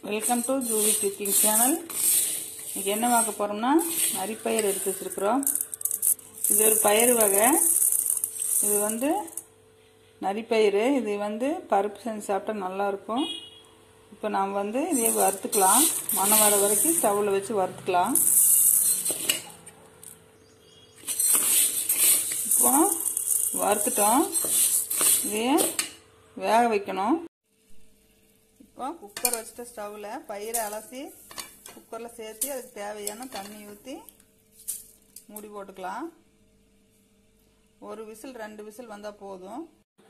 welcome to ஜூவி cooking channel இன்றைக்கி என்ன பார்க்க போகிறோம்னா நரிப்பயிர் எடுத்து வச்சுருக்குறோம் இது ஒரு பயிர் வகை இது வந்து நரிப்பயிறு இது வந்து பருப்பு செஞ்சு சாப்பிட்டா நல்லாயிருக்கும் இப்போ நாம் வந்து இதை வறுத்துக்கலாம் மணம் வர வரைக்கும் ஸ்டவ்வில் வச்சு வறுத்துக்கலாம் இப்போ வறுத்துட்டோம் இதையே வேக வைக்கணும் இப்போ குக்கர் வச்சுட்டு ஸ்டவ்வில் பயிரை அலசி குக்கரில் சேர்த்து அதுக்கு தேவையான தண்ணி ஊற்றி மூடி போட்டுக்கலாம் ஒரு விசில் ரெண்டு விசில் வந்தால் போதும்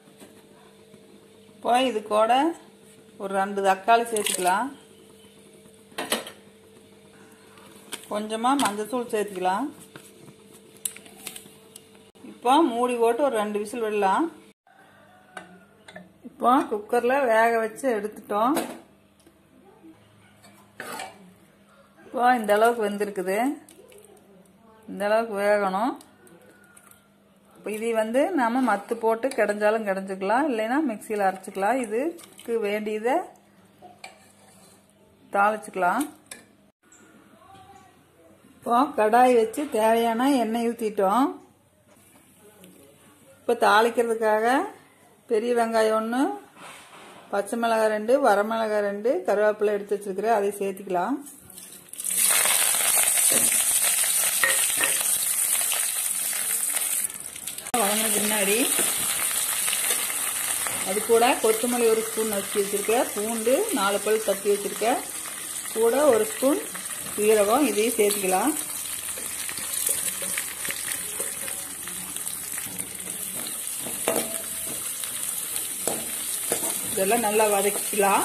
இப்போ இது கூட ஒரு ரெண்டு தக்காளி சேர்த்துக்கலாம் கொஞ்சமாக மஞ்சத்தூள் சேர்த்துக்கலாம் இப்போ மூடி போட்டு ஒரு ரெண்டு விசில் விடலாம் இப்போ குக்கரில் வேக வச்சு எடுத்துட்டோம் இப்போ இந்த அளவுக்கு வெந்திருக்குது இந்த அளவுக்கு வேகணும் இப்போ இதை வந்து நம்ம மத்து போட்டு கிடைஞ்சாலும் கிடைஞ்சிக்கலாம் இல்லைன்னா மிக்சியில் அரைச்சிக்கலாம் இதுக்கு வேண்டியதை தாளிச்சுக்கலாம் இப்போ கடாய் வச்சு தேவையான எண்ணெய் ஊற்றிட்டோம் இப்போ தாளிக்கிறதுக்காக பெரிய வெங்காயம் ஒன்று பச்சை மிளகாய் ரெண்டு வரமிளகாய் ரெண்டு கருவேப்பிலை எடுத்து வச்சிருக்கிறேன் அதை சேர்த்துக்கலாம் வதங்கின பின்னாடி அது கூட கொத்தமல்லி ஒரு ஸ்பூன் நசுக்கி வச்சுருக்கேன் பூண்டு நாலு பல் தட்டி வச்சுருக்கேன் கூட ஒரு ஸ்பூன் சீரகம் இதையும் சேர்த்துக்கலாம் இதெல்லாம் நல்லா வதக்கிக்கலாம்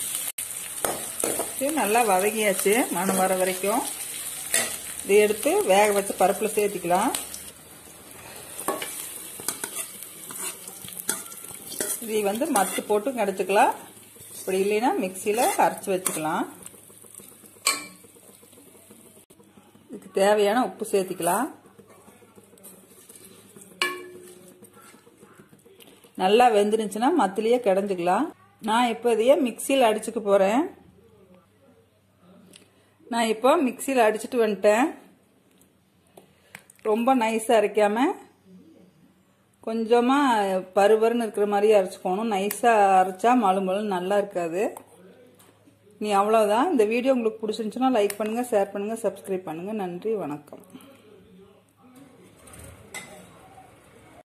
நல்லா வதக்கியாச்சு மனம் வர வரைக்கும் இதை எடுத்து வேக வச்சு பருப்பில் சேர்த்திக்கலாம் இதை வந்து மத்து போட்டு கிடச்சிக்கலாம் இப்படி இல்லைன்னா மிக்சியில் அரைச்சி வச்சுக்கலாம் இதுக்கு தேவையான உப்பு சேர்த்திக்கலாம் நல்லா வெந்துருந்துச்சுன்னா மத்திலேயே கிடஞ்சிக்கலாம் நான் இப்போ இதையே மிக்சியில் அடிச்சுக்க போகிறேன் நான் இப்போ மிக்சியில் அடிச்சுட்டு வந்துட்டேன் ரொம்ப நைஸாக அரைக்காமல் கொஞ்சமாக பருவருன்னு இருக்கிற மாதிரியே அரைச்சிக்கணும் நைஸாக அரைச்சா மழு மழுன்னு நல்லா இருக்காது நீ அவ்வளோதான் இந்த வீடியோ உங்களுக்கு பிடிச்சிருந்துச்சுன்னா லைக் பண்ணுங்கள் ஷேர் பண்ணுங்கள் சப்ஸ்கிரைப் பண்ணுங்கள் நன்றி வணக்கம்